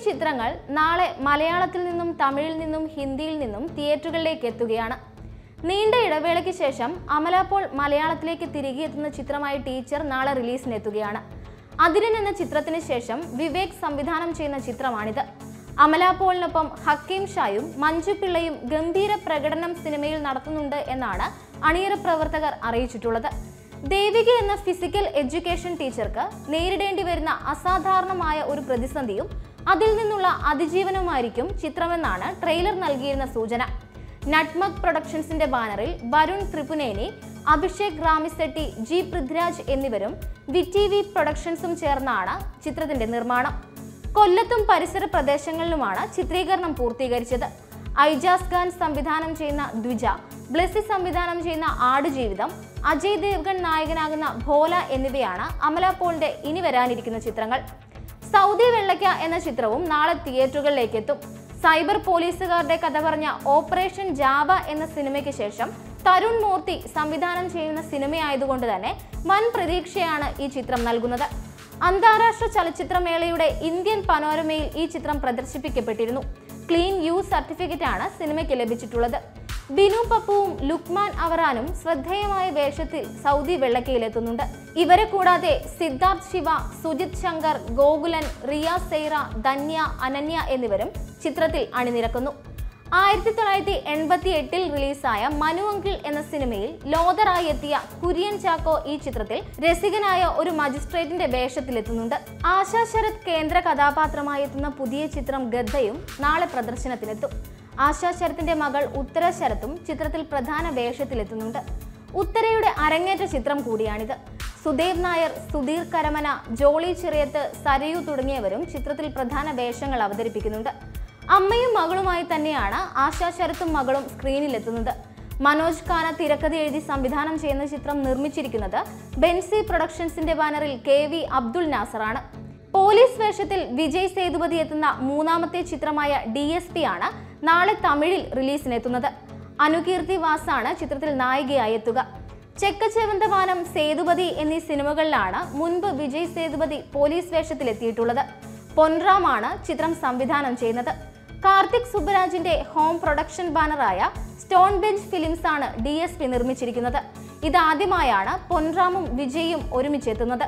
ചിത്രങ്ങൾ നാളെ മലയാളത്തിൽ നിന്നും തമിഴിൽ നിന്നും ഹിന്ദിയിൽ നിന്നും തിയേറ്ററുകളിലേക്ക് എത്തുകയാണ് നീണ്ട ഇടവേളയ്ക്ക് ശേഷം അമല പോൾ മലയാളത്തിലേക്ക് തിരികെ എത്തുന്ന ചിത്രമായ ടീച്ചർ നാളെ റിലീസിനെത്തുകയാണ് അതിരൻ എന്ന ചിത്രത്തിന് ശേഷം വിവേക് സംവിധാനം ചെയ്യുന്ന ചിത്രമാണിത് അമല പോളിനൊപ്പം ഹക്കീം ഷായും മഞ്ജു പിള്ളയും ഗംഭീര പ്രകടനം സിനിമയിൽ നടത്തുന്നുണ്ട് എന്നാണ് അണിയറ പ്രവർത്തകർ അറിയിച്ചിട്ടുള്ളത് ദേവിക എന്ന ഫിസിക്കൽ എഡ്യൂക്കേഷൻ ടീച്ചർക്ക് നേരിടേണ്ടി വരുന്ന അസാധാരണമായ ഒരു പ്രതിസന്ധിയും അതിൽ നിന്നുള്ള അതിജീവനവുമായിരിക്കും ചിത്രമെന്നാണ് ട്രെയിലർ നൽകിയിരുന്ന സൂചന നട്മക് പ്രൊഡക്ഷൻസിന്റെ ബാനറിൽ വരുൺ ത്രിപുനേനി അഭിഷേക് റാമിസെട്ടി ജി പൃഥ്വിരാജ് എന്നിവരും വിറ്റിവി പ്രൊഡക്ഷൻസും ചേർന്നാണ് ചിത്രത്തിന്റെ നിർമ്മാണം കൊല്ലത്തും പരിസര പ്രദേശങ്ങളിലുമാണ് ചിത്രീകരണം പൂർത്തീകരിച്ചത് ഐജാസ് ഖാൻ സംവിധാനം ചെയ്യുന്ന ദ്വിജ ബ്ലെസി സംവിധാനം ചെയ്യുന്ന ആടുജീവിതം അജയ് ദേവ്ഗൺ നായകനാകുന്ന ഭോല എന്നിവയാണ് അമല പോളിന്റെ ഇനി വരാനിരിക്കുന്ന ചിത്രങ്ങൾ സൗദി വെള്ളയ്ക്ക എന്ന ചിത്രവും നാളെ തിയേറ്ററുകളിലേക്ക് എത്തും സൈബർ പോലീസുകാരുടെ കഥ പറഞ്ഞ ഓപ്പറേഷൻ ജാവ എന്ന സിനിമയ്ക്ക് ശേഷം തരുൺ മൂർത്തി സംവിധാനം ചെയ്യുന്ന സിനിമയായതുകൊണ്ട് തന്നെ വൻ പ്രതീക്ഷയാണ് ഈ ചിത്രം നൽകുന്നത് അന്താരാഷ്ട്ര ചലച്ചിത്രമേളയുടെ ഇന്ത്യൻ പനോരമയിൽ ഈ ചിത്രം പ്രദർശിപ്പിക്കപ്പെട്ടിരുന്നു ക്ലീൻ യു സർട്ടിഫിക്കറ്റ് ആണ് സിനിമയ്ക്ക് ലഭിച്ചിട്ടുള്ളത് ബിനു പപ്പുവും ലുക്മാൻ അവറാനും ശ്രദ്ധേയമായ വേഷത്തിൽ സൗദി വെള്ളക്കയിലെത്തുന്നുണ്ട് ഇവരെ കൂടാതെ സിദ്ധാർത്ഥ് ശിവ സുജിത് ശങ്കർ ഗോകുലൻ റിയ സെയ്റ ധന്യ അനന്യ എന്നിവരും ചിത്രത്തിൽ അണിനിരക്കുന്നു ആയിരത്തി തൊള്ളായിരത്തി എൺപത്തി എട്ടിൽ റിലീസായ മനു അങ്കിൾ എന്ന സിനിമയിൽ ലോതറായി എത്തിയ കുര്യൻ ചാക്കോ ഈ ചിത്രത്തിൽ രസികനായ ഒരു മജിസ്ട്രേറ്റിന്റെ വേഷത്തിലെത്തുന്നുണ്ട് ആശാ ശരത് കേന്ദ്ര കഥാപാത്രമായി എത്തുന്ന പുതിയ ചിത്രം ഗദ്ദയും നാളെ പ്രദർശനത്തിനെത്തും ആശാ ശരത്തിന്റെ മകൾ ഉത്തര ശരത്തും ചിത്രത്തിൽ പ്രധാന വേഷത്തിലെത്തുന്നുണ്ട് ഉത്തരയുടെ അരങ്ങേറ്റ ചിത്രം കൂടിയാണിത് സുദേവ് നായർ സുധീർ കരമന ജോളി ചിറയത്ത് സരയു തുടങ്ങിയവരും ചിത്രത്തിൽ പ്രധാന വേഷങ്ങൾ അവതരിപ്പിക്കുന്നുണ്ട് അമ്മയും മകളുമായി തന്നെയാണ് ആശാ ശരത്തും മകളും സ്ക്രീനിലെത്തുന്നത് മനോജ് ഖാന തിരക്കഥ എഴുതി സംവിധാനം ചെയ്യുന്ന ചിത്രം നിർമ്മിച്ചിരിക്കുന്നത് ബെൻസി പ്രൊഡക്ഷൻസിന്റെ ബാനറിൽ കെ വി അബ്ദുൾ നാസറാണ് പോലീസ് വേഷത്തിൽ വിജയ് സേതുപതി എത്തുന്ന മൂന്നാമത്തെ ചിത്രമായ ഡി എസ് പി ആണ് നാളെ തമിഴിൽ റിലീസിനെത്തുന്നത് അനുകീർത്തി വാസാണ് ചിത്രത്തിൽ നായികയായി എത്തുക ചെക്കച്ചെവന്തമാനം സേതുപതി എന്നീ സിനിമകളിലാണ് മുൻപ് വിജയ് സേതുപതി പോലീസ് വേഷത്തിലെത്തിയിട്ടുള്ളത് പൊൻറാമാണ് ചിത്രം സംവിധാനം ചെയ്യുന്നത് കാർത്തിക് സുബ്ബരാജിന്റെ ഹോം പ്രൊഡക്ഷൻ ബാനറായ സ്റ്റോൺ ബെഞ്ച് ഫിലിംസ് ആണ് ഡി എസ് പി നിർമ്മിച്ചിരിക്കുന്നത് ഇതാദ്യമായാണ് പൊൻറാമും വിജയും ഒരുമിച്ചെത്തുന്നത്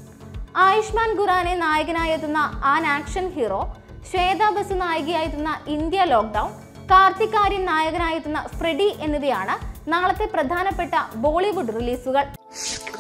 ആയുഷ്മാൻ ഖുറാനെ നായകനായി എത്തുന്ന An Action Hero Shweta Basu നായികയായി എത്തുന്ന ഇന്ത്യ ലോക്ക്ഡൌൺ കാർത്തിക് ആര്യൻ നായകനായി എത്തുന്ന ഫ്രെഡി എന്നിവയാണ് നാളത്തെ പ്രധാനപ്പെട്ട ബോളിവുഡ് റിലീസുകൾ